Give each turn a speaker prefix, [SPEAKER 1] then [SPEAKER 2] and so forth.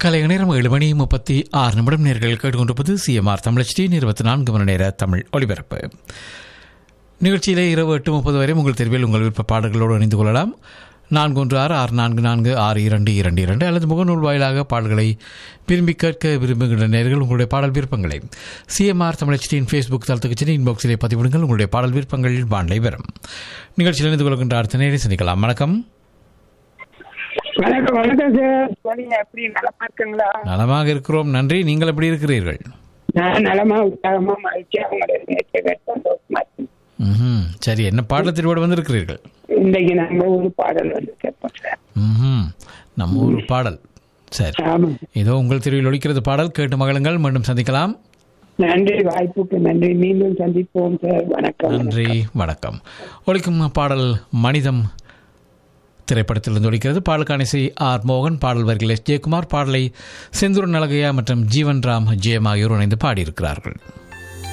[SPEAKER 1] கலை நேரம் ஏழு மணி முப்பத்தி ஆறு நிமிடம் நேர்கள் கேட்டுக்கொண்டிருப்பது சிஎம்ஆர் தமிழச்சி இருபத்தி நான்கு மணி நேர தமிழ் ஒலிபரப்பு நிகழ்ச்சியிலே இரவு எட்டு முப்பது வரை உங்கள் தெருவில் உங்கள் விருப்ப பாடல்களோடு இணைந்து கொள்ளலாம் நான்கு ஒன்று ஆறு ஆறு நான்கு நான்கு ஆறு இரண்டு இரண்டு இரண்டு அல்லது முகநூல் வாயிலாக பாடல்களை விரும்பி கேட்க விரும்புகின்ற நேர்கள் உங்களுடைய பாடல் விருப்பங்களை சிஎம்ஆர் தமிழச்சியின் ஃபேஸ்புக் தளத்துக்கு சென்று இன்பாக்ஸிலே பதிவிடுங்கள் உங்களுடைய பாடல் விருப்பங்கள் வாண்டை பெறும் நிகழ்ச்சியில் இணைந்து கொள்கின்ற அடுத்த நேரை சந்திக்கலாம் வணக்கம்
[SPEAKER 2] வணக்கம் வணக்கம் சார் சொல்லுங்க எப்படி நலமா இருக்குங்களா
[SPEAKER 1] நலமாக இருக்கிறோம் நன்றி நீங்கள் எப்படி இருக்கிறீர்கள்
[SPEAKER 2] நான் நலமா உற்சாகமா மகிழ்ச்சியா உங்களுடைய நேற்று கேட்டு சந்தோஷமா இருக்கேன்.
[SPEAKER 1] ம்ஹும். சரி என்ன பாடல் திருவிட வந்திருக்கிறீர்கள்
[SPEAKER 2] இன்னைக்கு நம்ம ஒரு பாடல் வந்து கேட்போம் சார்
[SPEAKER 1] ம்ஹும். நம்ம ஊர் பாடல் சரி
[SPEAKER 2] ஆமா
[SPEAKER 1] ஏதோ உங்கள் தெருவில் ஒழிக்கிறது பாடல் கேட்டு மகளுங்கள் மீண்டும் சந்திக்கலாம்
[SPEAKER 2] நன்றி வாய்ப்புக்கு நன்றி மீண்டும் சந்திப்போம் சார் வணக்கம்
[SPEAKER 1] நன்றி வணக்கம் ஒழிக்கும் பாடல் மனிதம் திரைப்படத்திலிருந்து ஒழிக்கிறது பாடலுக்கான இசை ஆர் மோகன் பாடல் வரிகள் எஸ் ஜெயக்குமார் பாடலை செந்தூர் நலகையா மற்றும் ஜீவன் ராம் ஜெயம் ஆகியோர் இணைந்து பாடியிருக்கிறார்கள்